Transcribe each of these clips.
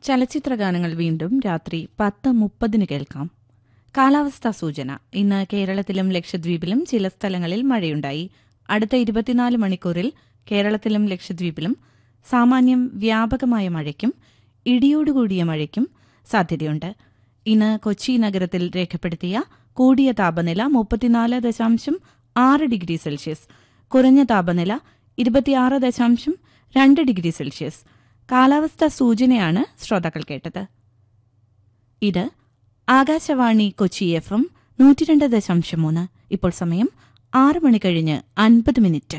ചലച്ചിത്ര ഗാനങ്ങൾ വീണ്ടും രാത്രി പത്ത് മുപ്പതിന് കേൾക്കാം കാലാവസ്ഥാ സൂചന ഇന്ന് കേരളത്തിലും ലക്ഷദ്വീപിലും ചില സ്ഥലങ്ങളിൽ മഴയുണ്ടായി അടുത്ത ഇരുപത്തിനാല് മണിക്കൂറിൽ കേരളത്തിലും ലക്ഷദ്വീപിലും സാമാന്യം വ്യാപകമായ മഴയ്ക്കും ഇടിയോടുകൂടിയ മഴയ്ക്കും സാധ്യതയുണ്ട് ഇന്ന് കൊച്ചി നഗരത്തിൽ രേഖപ്പെടുത്തിയ കൂടിയ താപനില മുപ്പത്തിനാല് ദശാംശം ആറ് ഡിഗ്രി സെൽഷ്യസ് കുറഞ്ഞ താപനില ഇരുപത്തിയാറ് ദശാംശം രണ്ട് ഡിഗ്രി സെൽഷ്യസ് കാലാവസ്ഥാ സൂചനയാണ് ശ്രോതാക്കൾ കേട്ടത് ഇത് ആകാശവാണി കൊച്ചി എഫ് എം നൂറ്റിരണ്ട് ദശാംശം മൂന്ന് ഇപ്പോൾ സമയം ആറ് മണി കഴിഞ്ഞ് അൻപത് മിനിറ്റ്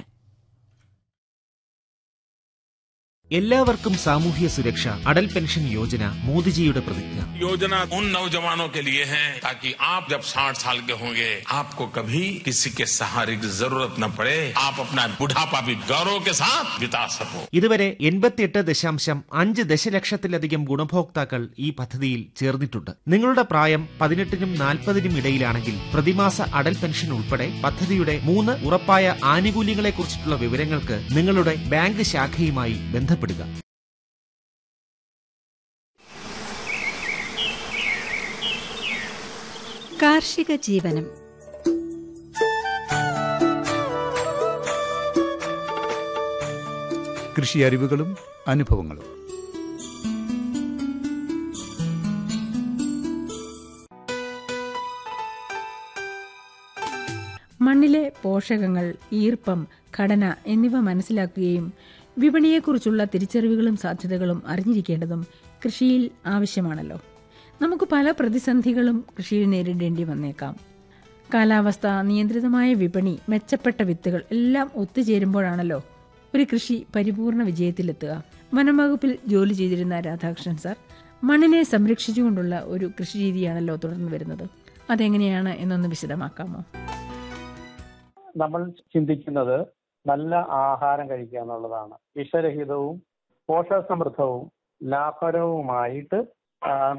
എല്ലാവർക്കും സാമൂഹ്യ സുരക്ഷ അടൽ പെൻഷൻ യോജന മോദിജിയുടെ പ്രതിജ്ഞ योजना उन नौजवानों के लिए है ताकि आप जब 60 साल के होंगे आपको कभी किसी के सहारे की जरूरत न पड़े आप अपना बुढ़ापा भी गौरव के साथ बिता सको ഇതുവരെ എൺപത്തിയെട്ട് ദശാംശം അഞ്ച് ദശലക്ഷത്തിലധികം ഗുണഭോക്താക്കൾ ഈ പദ്ധതിയിൽ ചേർന്നിട്ടുണ്ട് നിങ്ങളുടെ പ്രായം പതിനെട്ടിനും നാൽപ്പതിനും ഇടയിലാണെങ്കിൽ പ്രതിമാസ അടൽ പെൻഷൻ ഉൾപ്പെടെ പദ്ധതിയുടെ മൂന്ന് ഉറപ്പായ ആനുകൂല്യങ്ങളെക്കുറിച്ചിട്ടുള്ള വിവരങ്ങൾക്ക് നിങ്ങളുടെ ബാങ്ക് ശാഖയുമായി ബന്ധപ്പെടുക കാർഷിക ജീവനം കൃഷി അറിവുകളും അനുഭവങ്ങളും മണ്ണിലെ പോഷകങ്ങൾ ഈർപ്പം ഘടന എന്നിവ മനസ്സിലാക്കുകയും വിപണിയെക്കുറിച്ചുള്ള തിരിച്ചറിവുകളും സാധ്യതകളും അറിഞ്ഞിരിക്കേണ്ടതും കൃഷിയിൽ ആവശ്യമാണല്ലോ നമുക്ക് പല പ്രതിസന്ധികളും കൃഷിയിൽ നേരിടേണ്ടി വന്നേക്കാം കാലാവസ്ഥ നിയന്ത്രിതമായ വിപണി മെച്ചപ്പെട്ട വിത്തുകൾ എല്ലാം ഒത്തുചേരുമ്പോഴാണല്ലോ ഒരു കൃഷി പരിപൂർണ വിജയത്തിലെത്തുക വനം വകുപ്പിൽ ജോലി ചെയ്തിരുന്ന രാധാകൃഷ്ണൻ സാർ മണ്ണിനെ സംരക്ഷിച്ചുകൊണ്ടുള്ള ഒരു കൃഷി രീതിയാണല്ലോ തുടർന്ന് വരുന്നത് അതെങ്ങനെയാണ് എന്നൊന്ന് വിശദമാക്കാമോ നമ്മൾ ചിന്തിക്കുന്നത് നല്ല ആഹാരം കഴിക്കുക എന്നുള്ളതാണ് വിഷരഹിതവും പോഷകസമൃദ്ധവും ലാഭകരവുമായിട്ട് ആ,